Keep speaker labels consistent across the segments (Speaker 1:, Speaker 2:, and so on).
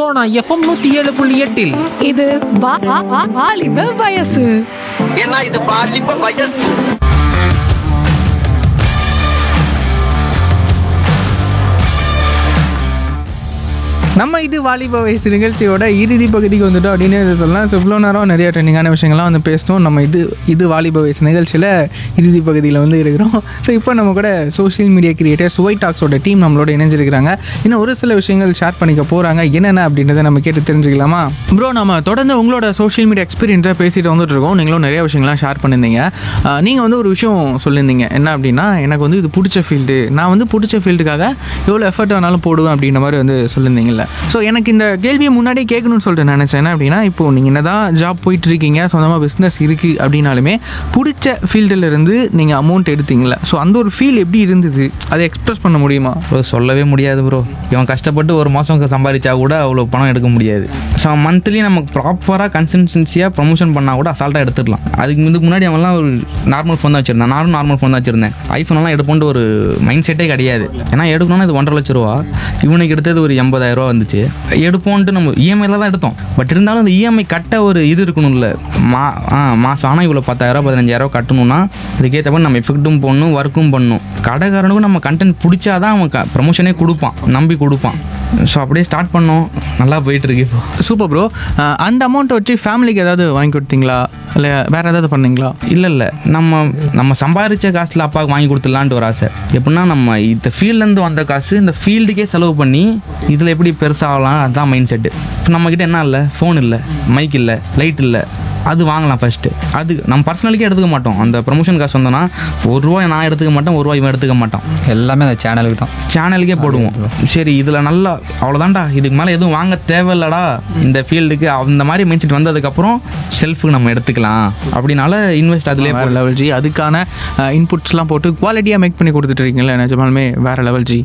Speaker 1: Sona FM நூத்தி ஏழு புள்ளி எட்டில்
Speaker 2: இது வா- வா- வா- வாலிப வயசு
Speaker 3: ஏன்னா இது பாலிப்ப வயசு
Speaker 4: நம்ம இது வாலிப வயசு நிகழ்ச்சியோட இறுதி பகுதிக்கு வந்துட்டோம் அப்படின்னு இதை சொல்லலாம் ஸோ இவ்வளோ நேரம் நிறைய ட்ரெண்டிங்கான விஷயங்கள்லாம் வந்து பேசினோம் நம்ம இது இது வாலிப வயசு நிகழ்ச்சியில் இறுதி பகுதியில் வந்து இருக்கிறோம் ஸோ இப்போ நம்ம கூட சோஷியல் மீடியா கிரியேட்டர் சுவை டாக்ஸோட டீம் நம்மளோட இணைஞ்சிருக்கிறாங்க இன்னும் ஒரு சில விஷயங்கள் ஷேர் பண்ணிக்க போகிறாங்க என்னென்ன அப்படின்றத நம்ம கேட்டு தெரிஞ்சுக்கலாமா ப்ரோ நம்ம தொடர்ந்து உங்களோட சோஷியல் மீடியா எக்ஸ்பீரியன்ஸாக பேசிட்டு வந்துட்டு இருக்கோம் நீங்களும் நிறைய விஷயங்கள்லாம் ஷேர் பண்ணியிருந்தீங்க நீங்கள் வந்து ஒரு விஷயம் சொல்லியிருந்தீங்க என்ன அப்படின்னா எனக்கு வந்து இது பிடிச்ச ஃபீல்டு நான் வந்து பிடிச்ச ஃபீல்டுக்காக எவ்வளோ எஃபர்ட் வேணாலும் போடுவேன் அப்படின்ற மாதிரி வந்து சொல்லியிருந்தீங்கல்ல ஸோ எனக்கு இந்த கேள்வியை முன்னாடியே கேட்கணும்னு சொல்லிட்டு நினச்சேன் என்ன அப்படின்னா இப்போ நீங்கள் என்ன தான் ஜாப் போயிட்டு இருக்கீங்க சொந்தமாக பிஸ்னஸ் இருக்குது அப்படின்னாலுமே பிடிச்ச ஃபீல்டில் இருந்து நீங்கள் அமௌண்ட் எடுத்தீங்களா ஸோ அந்த ஒரு ஃபீல் எப்படி இருந்தது அதை எக்ஸ்பிரஸ் பண்ண முடியுமா
Speaker 5: ப்ரோ சொல்லவே முடியாது ப்ரோ இவன் கஷ்டப்பட்டு ஒரு மாதம் சம்பாதிச்சா கூட அவ்வளோ பணம் எடுக்க முடியாது ஸோ மந்த்லி நமக்கு ப்ராப்பராக கன்சிஸ்டன்சியாக ப்ரொமோஷன் பண்ணால் கூட அசால்ட்டாக எடுத்துடலாம் அதுக்கு இதுக்கு முன்னாடி அவன்லாம் ஒரு நார்மல் ஃபோன் தான் வச்சிருந்தேன் நானும் நார்மல் ஃபோன் தான் வச்சிருந்தேன் ஐஃபோன்லாம் எடுப்போன்ட்டு ஒரு மைண்ட் செட்டே கிடையாது ஏன்னா எடுக்கணும்னா இது ஒன்றரை லட்ச ரூபா இவனுக்கு எடுத்தது ஒரு எண்பதாயிரம் ரூபா வந்துச்சு எடுப்போன்ட்டு நம்ம இஎம்ஐல தான் எடுத்தோம் பட் இருந்தாலும் அந்த இஎம்ஐ கட்ட ஒரு இது இருக்கணும்ல மா ஆ மாதம் ஆனால் இவ்வளோ பத்தாயிரம் பதினஞ்சாயிரம் கட்டணும்னா அதுக்கேற்ற மாதிரி நம்ம எஃபெக்ட்டும் போடணும் ஒர்க்கும் பண்ணணும் கடைக்காரனுக்கும் நம்ம கண்டென்ட் பிடிச்சாதான் அவன் ப்ரமோஷனே கொடுப்பான் நம்பி கொடுப்பான் ஸோ அப்படியே ஸ்டார்ட் பண்ணோம் நல்லா போயிட்டு இருக்கு இப்போ
Speaker 4: சூப்பர் ப்ரோ அந்த அமௌண்ட்டை வச்சு ஃபேமிலிக்கு ஏதாவது வாங்கி கொடுத்தீங்களா இல்லை வேறு ஏதாவது பண்ணீங்களா
Speaker 5: இல்லை இல்லை நம்ம நம்ம சம்பாதிச்ச காசில் அப்பாவுக்கு வாங்கி கொடுத்துடலான்ட்டு ஒரு ஆசை எப்படின்னா நம்ம இந்த ஃபீல்ட்லேருந்து வந்த காசு இந்த ஃபீல்டுக்கே செலவு பண்ணி இதில் எப்படி பெருசாகலாம் அதுதான் மைண்ட் செட்டு இப்போ நம்மக்கிட்ட என்ன இல்லை ஃபோன் இல்லை மைக் இல்லை லைட் இல்லை அது வாங்கலாம் ஃபஸ்ட்டு அது நம்ம பர்சனலுக்கே எடுத்துக்க மாட்டோம் அந்த ப்ரொமோஷன் காசு வந்தோன்னா ஒரு ரூபாய் நான் எடுத்துக்க மாட்டேன் ஒரு ரூபாய் இவன் எடுத்துக்க மாட்டான்
Speaker 6: எல்லாமே அந்த சேனலுக்கு தான்
Speaker 5: சேனலுக்கே போடுவோம் சரி இதில் நல்லா அவ்வளோதான்டா இதுக்கு மேலே எதுவும் வாங்க தேவையில்லடா இந்த ஃபீல்டுக்கு அந்த மாதிரி மைண்ட் செட் வந்ததுக்கப்புறம் செல்ஃபுக்கு நம்ம எடுத்துக்கலாம் அப்படினால இன்வெஸ்ட் அதிலே
Speaker 4: வேறு லெவல் ஜி அதுக்கான இன்புட்ஸ்லாம் போட்டு குவாலிட்டியாக மேக் பண்ணி கொடுத்துட்டு இருக்கீங்களா நிஜமாலுமே வேறு லெவல் ஜி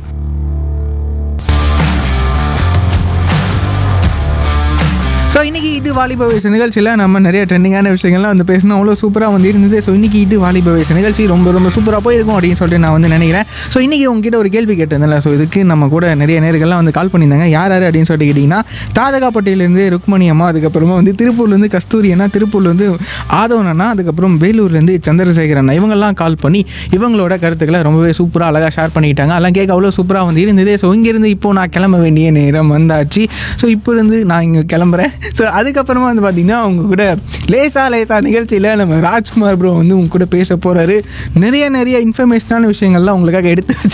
Speaker 4: ஸோ இன்றைக்கி இது வாலிப வயசு நிகழ்ச்சியில் நம்ம நிறைய ட்ரெண்டிங்கான விஷயங்கள்லாம் வந்து பேசணும் அவ்வளோ சூப்பராக வந்து இருந்தது ஸோ இன்றைக்கி இது வாலிப வயசு நிகழ்ச்சி ரொம்ப ரொம்ப சூப்பராக போயிருக்கும் அப்படின்னு சொல்லிட்டு நான் வந்து நினைக்கிறேன் ஸோ இன்றைக்கி உங்ககிட்ட ஒரு கேள்வி கேட்டிருந்தேன்ல ஸோ இதுக்கு நம்ம கூட நிறைய நேர்கள்லாம் வந்து கால் பண்ணியிருந்தாங்க யார் யார் அப்படின்னு சொல்லிட்டு கேட்டிங்கன்னா தாதகாப்பட்டியிலேருந்து ருக்மணி அம்மா அதுக்கப்புறமா வந்து திருப்பூர்லேருந்து கஸ்தூரி அண்ணா திருப்பூர்லேருந்து ஆதவன் அண்ணா அதுக்கப்புறம் வேலூர்லேருந்து சந்திரசேகர் அண்ணா இவங்கெல்லாம் கால் பண்ணி இவங்களோட கருத்துக்களை ரொம்பவே சூப்பராக அழகாக ஷேர் பண்ணிக்கிட்டாங்க அதெல்லாம் கேட்க அவ்வளோ சூப்பராக வந்து இருந்தது ஸோ இங்கேருந்து இப்போ நான் கிளம்ப வேண்டிய நேரம் வந்தாச்சு ஸோ இப்போ இருந்து நான் இங்கே கிளம்புறேன் ஸோ அதுக்கப்புறமா வந்து பார்த்தீங்கன்னா அவங்க கூட லேசா லேசா நிகழ்ச்சியில் நம்ம ராஜ்குமார் ப்ரோ வந்து உங்க கூட பேச போகிறாரு நிறைய நிறைய இன்ஃபர்மேஷனான விஷயங்கள்லாம் உங்களுக்காக எடுத்து வச்சு